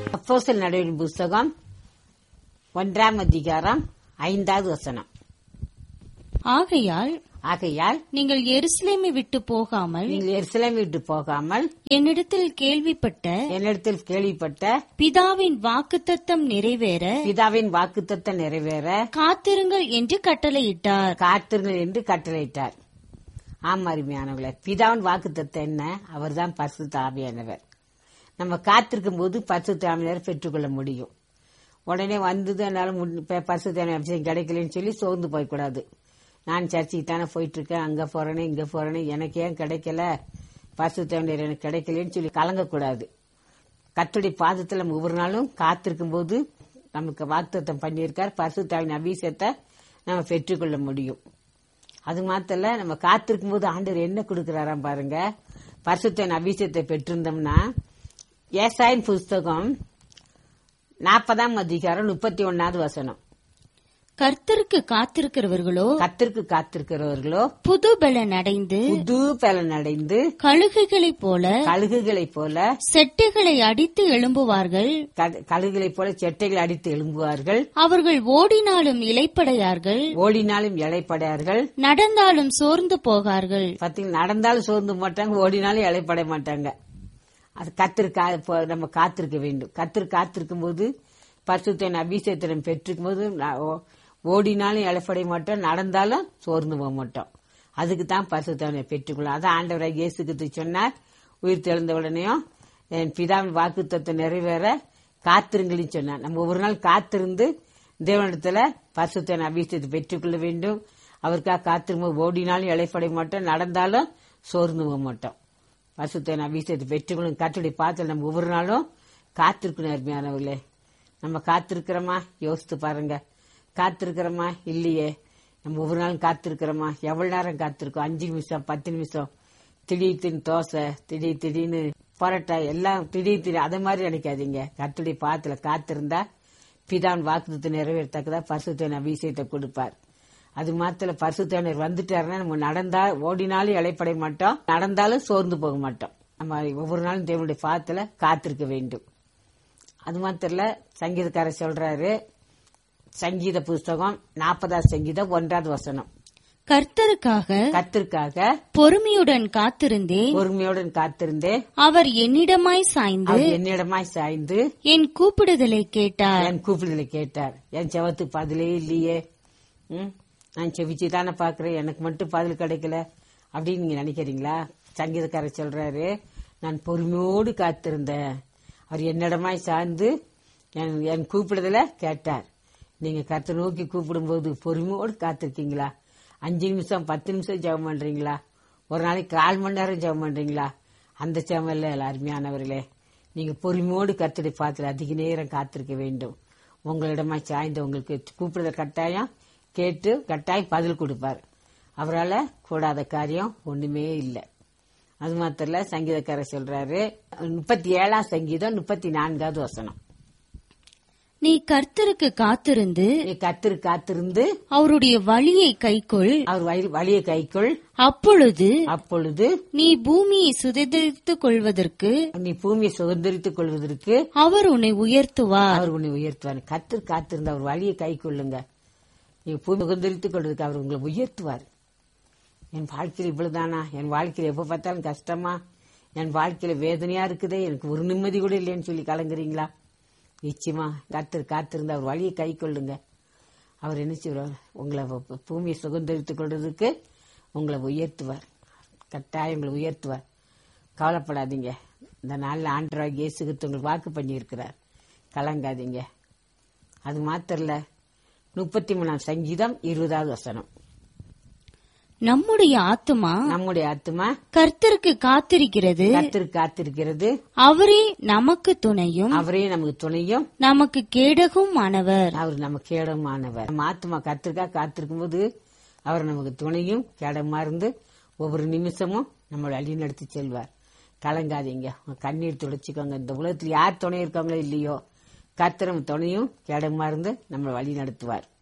அப்போஸ்தலர் நடவடிக்கை புஸ்தகம் ஒன்றாம் அதிகாரம் ஐந்தாவது வசனம் ஆகையால் ஆகையால் நீங்கள் எருசலேமை விட்டு போகாமல் நீங்கள் எருசலேம் விட்டு போகாமல் என்னிடத்தில் கேள்விப்பட்ட என்னிடத்தில் கேள்விப்பட்ட பிதாவின் வாக்குத்தத்தம் நிறைவேற பிதாவின் வாக்குத்தத்தம் நிறைவேற காத்திருங்கள் என்று கட்டளையிட்டார் காத்திருங்கள் என்று கட்டளையிட்டார் ஆம் அருமையானவர்களே பிதாவின் வாக்குத்தத்தம் என்ன அவர்தான் பரிசுத்த ஆவியானவர் நம்ம காத்திருக்கும் போது பரிசுத்த ஆவியானவர் பெற்றுக்கொள்ள முடியும் உடனே வந்தது என்னால முடி- ப- பரிசுத்த ஆவியானவர் அபிஷேகம் கிடைக்கலன்னு சொல்லி சோர்ந்து போய்க்கூடாது நான் சர்ச்சைக்கு தானே போயிட்டு இருக்கேன் அங்க போறேனே இங்க போறேனே எனக்கு ஏன் கிடைக்கல பரிசுத்த ஆவியானவர் எனக்கு கிடைக்கலன்னு சொல்லி கலங்கக்கூடாது கத்துடைய பாதத்தில் நம்ம ஒவ்வொரு நாளும் காத்திருக்கும் போது நமக்கு வாக்குத்தத்தம் பண்ணியிருக்கார் பரிசுத்தாவின் அபிஷேகத்தை நம்ம பெற்றுக்கொள்ள முடியும் அது மாத்திர நம்ம காத்திருக்கும் போது ஆண்டவர் என்ன கொடுக்கிறாராம் பாருங்க பரிசுத்தன் அபிஷேகத்தை பெற்றிருந்தோம்னா ஏசாயின் புஸ்தகம் நாற்பதாம் அதிகாரம் முப்பத்தி ஒன்னாவது வசனம் கர்த்தருக்கு காத்திருக்கிறவர்களோ கத்திற்கு காத்திருக்கிறவர்களோ புது பலன் அடைந்து புது பலன் அடைந்து கழுகுகளைப் போல கழுகுகளைப் போல செட்டைகளை அடித்து எழும்புவார்கள் க- கழுகுகளைப் போல செட்டைகள் அடித்து எழும்புவார்கள் அவர்கள் ஓடினாலும் இலைப்படையார்கள் ஓடினாலும் இலைப்படையார்கள் நடந்தாலும் சோர்ந்து போகார்கள் பாத்தீங்கன்னா நடந்தாலும் சோர்ந்து மாட்டாங்க ஓடினாலும் இலைப்பட மாட்டாங்க அது கத்திரு கா- இப்போ நம்ம காத்திருக்க வேண்டும் கத்திரு காத்திருக்கும் போது பரிசுத்தன் அபிஷேகத்தை நம்ம பெற்றிருக்கும் போது நா- ஓ- ஓடினாலும் இலைப்படைய மாட்டோம் நடந்தாலும் சோர்ந்து போக மாட்டோம் அதுக்கு தான் பரிசுத்தவனை பெற்றுக்கொள்ளும் அதான் ஆண்டவராக இயேசுக்கு சொன்னார் உயிர் தெழுந்த உடனேயும் என் பிதாவின் வாக்குத்தத்தை நிறைவேற காத்திருங்கள்னு சொன்னார் நம்ம ஒவ்வொரு நாள் காத்திருந்து தேவனிடத்துல பரிசுத்தன் அபிஷேகத்தை பெற்றுக்கொள்ள வேண்டும் அவருக்காக காத்திருக்கும் ஓடினாலும் இலைப்படைய மாட்டோம் நடந்தாலும் சோர்ந்து போக மாட்டோம் பரிசுத்தன் அபிஷேகத்தை பெற்றுக்கொள்ளும் கட்டுடைய பாத்தில் நம்ம ஒவ்வொரு நாளும் காத்திருக்கணும் அருமையானவர்களே நம்ம காத்திருக்கிறோமா யோசித்து பாருங்க காத்திருக்கிறோமா இல்லையே நம்ம ஒவ்வொரு நாளும் காத்திருக்கிறோமா எவ்வளவு நேரம் காத்திருக்கோம் அஞ்சு நிமிஷம் பத்து நிமிஷம் திடீர் திடீர்னு தோசை திடீர் திடீர்னு பரோட்டா எல்லாம் திடீர் திடீர் அதை மாதிரி நினைக்காதீங்க கத்துடைய பாத்துல காத்திருந்தா பிதான் வாக்குத்தத்தை நிறைவேறத்தக்கதா பரிசுத்தன் அபிஷேகத்தை கொடுப்பார் அது மாத்திர பரிசுத்தனர் வந்துட்டாருன்னா நம்ம நடந்தா ஓடினாலும் இலைப்படைய மாட்டோம் நடந்தாலும் சோர்ந்து போக மாட்டோம் நம்ம ஒவ்வொரு நாளும் தேவனுடைய பாத்துல காத்திருக்க வேண்டும் அது மாத்திரம் இல்ல சங்கீதக்காரர் சொல்றாரு சங்கீத புஸ்தகம் நாற்பதாம் சங்கீதம் ஒன்றாவது வசனம் கர்த்தருக்காக கத்திற்காக பொறுமையுடன் காத்திருந்தேன் பொறுமையுடன் காத்திருந்தேன் அவர் என்னிடமாய் சாய்ந்து அவர் என்னிடமாய் சாய்ந்து என் கூப்பிடுதலை கேட்டார் என் கூப்பிடுதலை கேட்டார் என் செவத்து பதிலே இல்லையே ம், நான் செவிச்சு தானே பாக்குறேன் எனக்கு மட்டும் பதில் கிடைக்கல அப்படின்னு நீங்க நினைக்கிறீங்களா சங்கீதக்காரர் சொல்றாரு நான் பொறுமையோடு காத்திருந்தேன் அவர் என்னிடமாய் சார்ந்து என் என் கூப்பிடுதல கேட்டார் நீங்க கத்தை நோக்கி கூப்பிடும்போது பொறுமையோடு காத்திருக்கீங்களா அஞ்சு நிமிஷம் பத்து நிமிஷம் ஜெபம் பண்றீங்களா ஒரு நாளைக்கு கால் மணி நேரம் ஜெபம் பண்றீங்களா அந்த ஜெபம் இல்ல அருமையானவர்களே நீங்க பொறுமையோடு கத்தடி பாத்துல அதிக நேரம் காத்திருக்க வேண்டும் உங்களிடமா சாய்ந்து உங்களுக்கு கூப்பிடுற கட்டாயம் கேட்டு கட்டாயம் பதில் கொடுப்பார் அவரால கூடாத காரியம் ஒண்ணுமே இல்லை அது மாத்திரம் இல்ல சங்கீதக்காரர் சொல்றாரு முப்பத்தி ஏழாம் சங்கீதம் முப்பத்தி நான்காவது வசனம் நீ கர்த்தருக்கு காத்திருந்து நீ கத்திரு காத்திருந்து அவருடைய வழியை கைக்கொள் அவர் வழி- வழியை கைக்குள் அப்பொழுது அப்பொழுது நீ பூமியை சுதந்திரித்துக் கொள்வதற்கு நீ பூமியை சுதந்திரித்துக் கொள்வதற்கு அவர் உன்னை உயர்த்துவார் அவர் உன்னை உயர்த்துவார் கத்திர காத்திருந்த அவர் வழியை கை கொள்ளுங்க நீங்க பூமி சுதந்திரித்துக் கொள்வதற்கு அவர் உங்களை உயர்த்துவார் என் வாழ்க்கையில் இவ்வளவுதானா என் வாழ்க்கையில் எப்ப பார்த்தாலும் கஷ்டமா என் வாழ்க்கையில வேதனையா இருக்குதே எனக்கு ஒரு நிம்மதி கூட இல்லைன்னு சொல்லி கலங்குறீங்களா நிச்சயமா கத்திர காத்திருந்த அவர் வழியை கை கொள்ளுங்க அவர் என்ன செய்வார் உங்களை பூ- பூமியை சுதந்திரித்துக் கொள்றதுக்கு உங்களை உயர்த்துவார் கட்டாயம் உங்களை உயர்த்துவார் கவலைப்படாதீங்க இந்த நாளில் ஆண்டராக இயேசுகிட்டு உங்களுக்கு வாக்கு பண்ணியிருக்கிறார் கலங்காதீங்க அது மாத்திரம் இல்ல முப்பத்தி மூணாம் சங்கீதம் இருபதாவது வசனம் நம்முடைய ஆத்துமா நம்முடைய ஆத்மா கர்த்தருக்கு காத்திருக்கிறது கத்திரு காத்திருக்கிறது அவரே நமக்கு துணையும் அவரே நமக்கு துணையும் நமக்கு கேடகும் ஆனவர் அவர் நம்ம கேடமானவர் நம்ம ஆத்மா கத்திருக்கா காத்திருக்கும் போது அவர் நமக்கு துணையும் கேடமா இருந்து ஒவ்வொரு நிமிஷமும் நம்மளை வழி நடத்தி செல்வார் கலங்காதீங்க உங்க கண்ணீர் துடைச்சிக்கோங்க இந்த உலகத்தில் யார் துணை இருக்காங்களோ இல்லையோ கத்திரம் துணையும் கேடமா இருந்து நம்மளை வழி நடத்துவார்